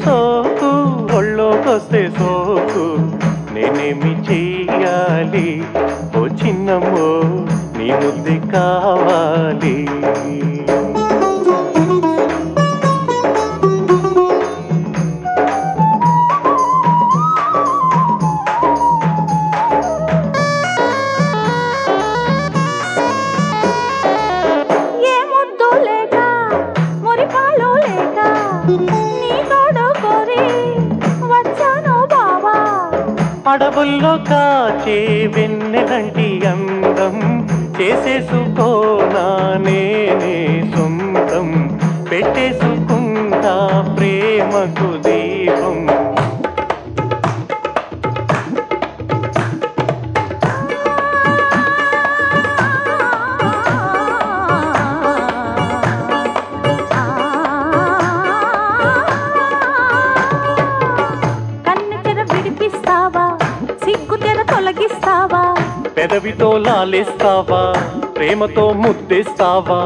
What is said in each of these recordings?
సోకు ఒళ్ళోకొస్తే సోకు నేనేమి చెయ్యాలి ఓ చిన్నమ్మో నీ ముద్ది కావాలి ఏ ముద్దు లేక మురిపాలు లేక నీ తోడు కోరి వచ్చాను బావా అడవుల్లో కాచే వెన్నెలంటి అందం చేసేసుకోనా నేనే సొంతం పెట్టేసుకుంటా ప్రేమకు దీపం కన్ను తెర విడిపిస్తావా సిగ్గు తెర తొలగిస్తావా పెదవితో లాలిస్తావా ప్రేమతో ముద్దిస్తావా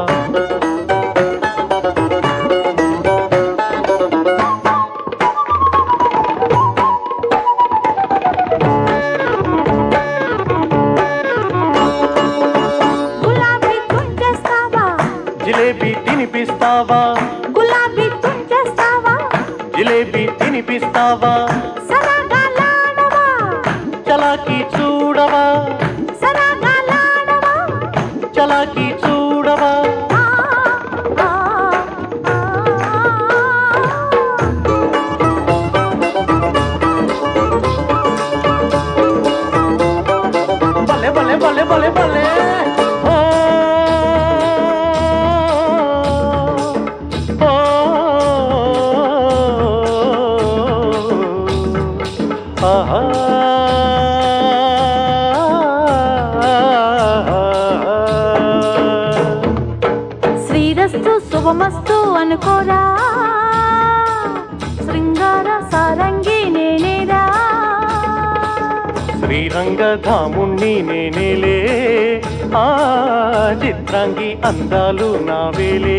గులాబీ తుంచేస్తావా జిలేబీ తినిపిస్తావా గులాబీ తుంచేస్తావా జిలేబీ తినిపిస్తావా సరగాలాడవా చలాకి చూడవా సరగాలాడవా చలాకి చూడవా ఆ, ఆ, ఆ. భలే భలే భలే భలే భలే ఓ, ఓ, ఆహా. శ్రీరస్తు శుభమస్తు అనుకోరా శృంగార సారంగి నేనేరా శ్రీరంగధాముణ్ణి నేనేలే ఆ చిత్రాంగి అందాలు నావేలే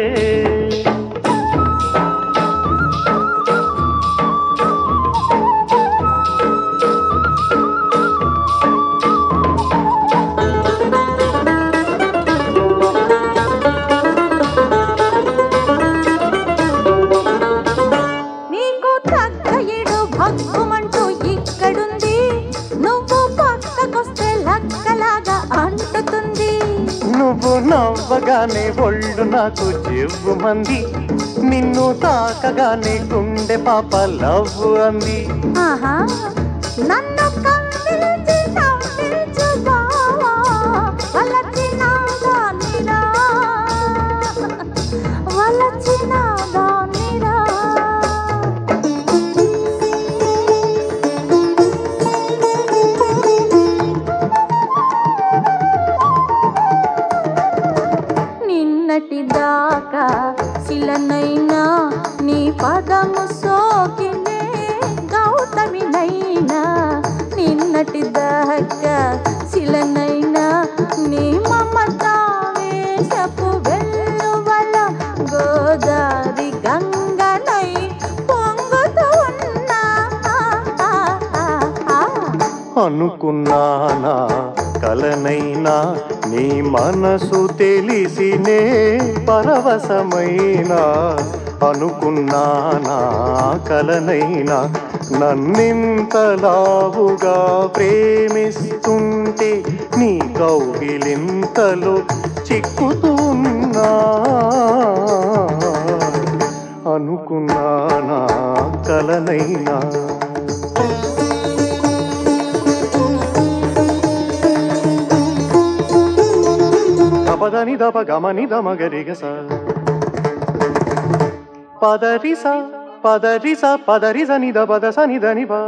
నీకు తగ్గ ఇడు భగ్గుమంటూ ఇక్కడుంది నువ్వు పక్కకొస్తే లక్కలాగా అంటుతుంది నువ్వు నవ్వగానే ఒళ్ళు నాకు చెవు మంది నిన్ను తాకగానే గుండె పాప లవ్ అంది ఆహా నన్ను కవ్వించి నవ్వించు బావా వలచిన దానిరా వలచిన దానిరా నిన్నటి దాకా శిలనైనా నీ పదము సోకినే గౌతమినైనా నిన్నటి దాకా శిలనైనా నీ మమత వేషపు వెల్లువల గోదారి గంగనై పొంగుతూ ఉన్నా ఆ, ఆ, ఆ, ఆ. అనుకున్నానా కలనైనా నీ మనసు తెలిసినే పరవశమైనా అనుకున్నానా కలనైనా నన్నింతలావుగా ప్రేమిస్తుంటే నీ కౌగిలింతలో చిక్కుతున్నా అనుకున్నానా కలనైనా పదని దప గమని దమగరిగస పదరిస పదరిస పదరిస నిద పద సని దని బా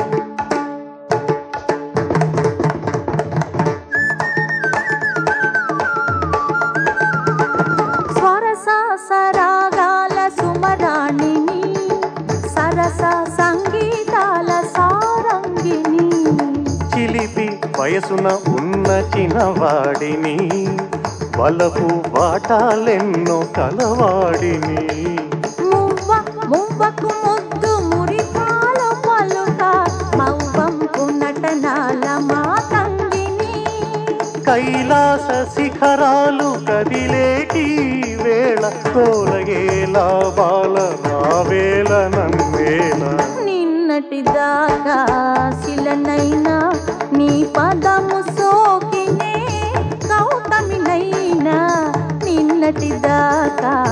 స్వరస సరాగాల సుమరాణిని సరస సంగీతాల సారంగిని చిలిపి వయసున ఉన్న చిన్నవాడిని వలపు వాటాలెన్నో కలవాడిని మువ్వ మువ్వకు ముద్దు ముద్దు మురిపాలు పలుక మౌవంపు నటనాల మా తంగిని కైలాస శిఖరాలు కదిలేటి వేళ తోలగేలా బాల రావేల నన్నేల నిన్నటి దాకా శిలనైనా నీ పదము సోకినే గౌతమినైనా నిన్నటి దాకా